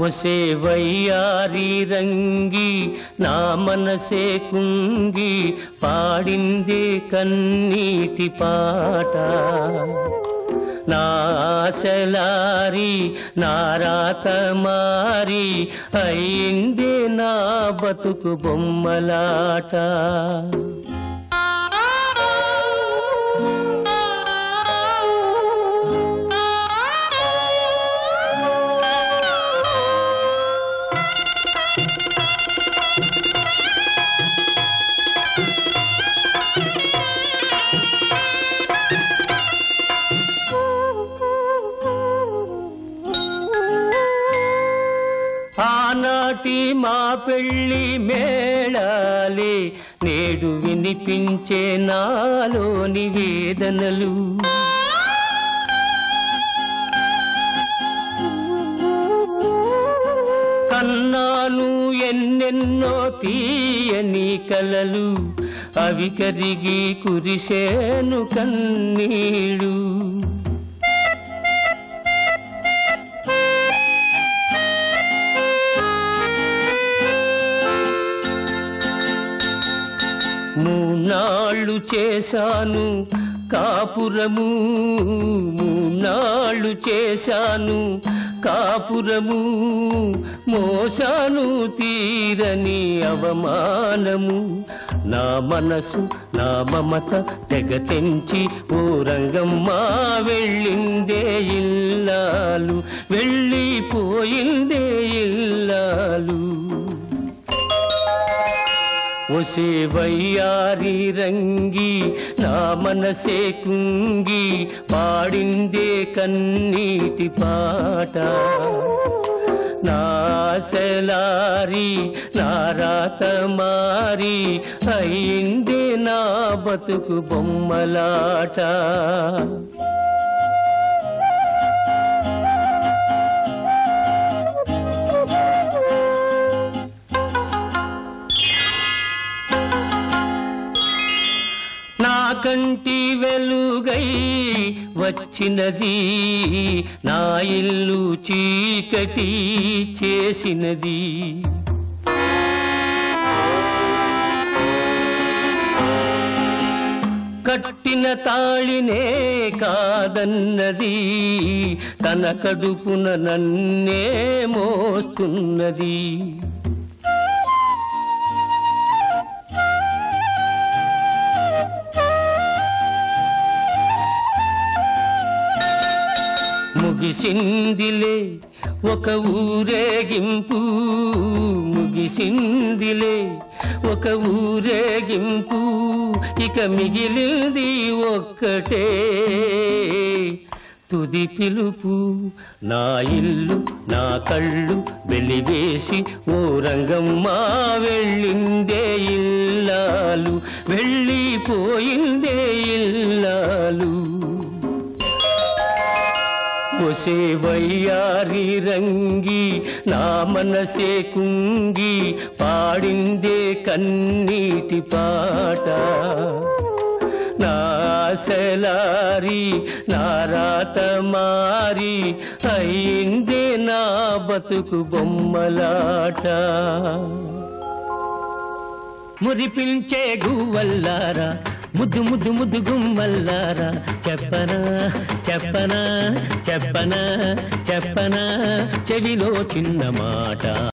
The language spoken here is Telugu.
ఒసే వయ్యారి రంగి నా మనసే కుంగి పాడిందే కన్నీటి పాట నా ఆశలారి నా రాత మారి అయిందే నా బతుకు బొమ్మలాట ఆనాటి మా పెళ్ళి మేళాలే నేడు వినిపించే నాలోని వేదనలు కన్నాను ఎన్నెన్నో తీయని కలలు అవి కరిగి కురిసేను కన్నీళ్ళు మూనాళ్ళు చేశాను కాపురము మూనాళ్ళు చేశాను కాపురము మోసాను తీరని అవమానము నా మనసు నా మమత తెగ తెంచి ఓ రంగమ్మ వెళ్ళిందే ఇల్లాలు వెళ్ళిపోయిందే ఇల్లాలు ఒసే వయ్యారి రంగి నా మనసే కుంగి పాడిందే కన్నీటి పాట నాశలారి నా రాత మారి అయిందే నా బతుకు బొమ్మలాట నా కంటి వెలుగై వచ్చినది నా ఇల్లు చీకటి చేసినది కట్టిన తాళినే కాదన్నది తన కడుపున నన్నే మోస్తున్నది ముగిసిందిలే ఒక ఊరేగింపు ముగిసిందిలే ఒక ఊరేగింపు ఇక మిగిలింది ఒక్కటే తుది పిలుపు నా ఇల్లు నా కళ్ళు వెలివేసి ఓ రంగమ్మ వెళ్ళిందే ఇల్లాలు వెళ్ళిపోయిందే ఇల్లాలు ఒసే వయ్యారి రంగి నా మనసే కుంగి పాడిందే కన్నీటి పాట నాశలారి నా రాత మారి అయిందే నా బతుకు బొమ్మలాట మురిపించే గువ్వల్లారా ముద్దు ముద్దు ముద్దు గుమ్మల్లారా చెప్పనా చెప్పనా చెప్పనా చెప్పనా చెవిలో చిన్న మాట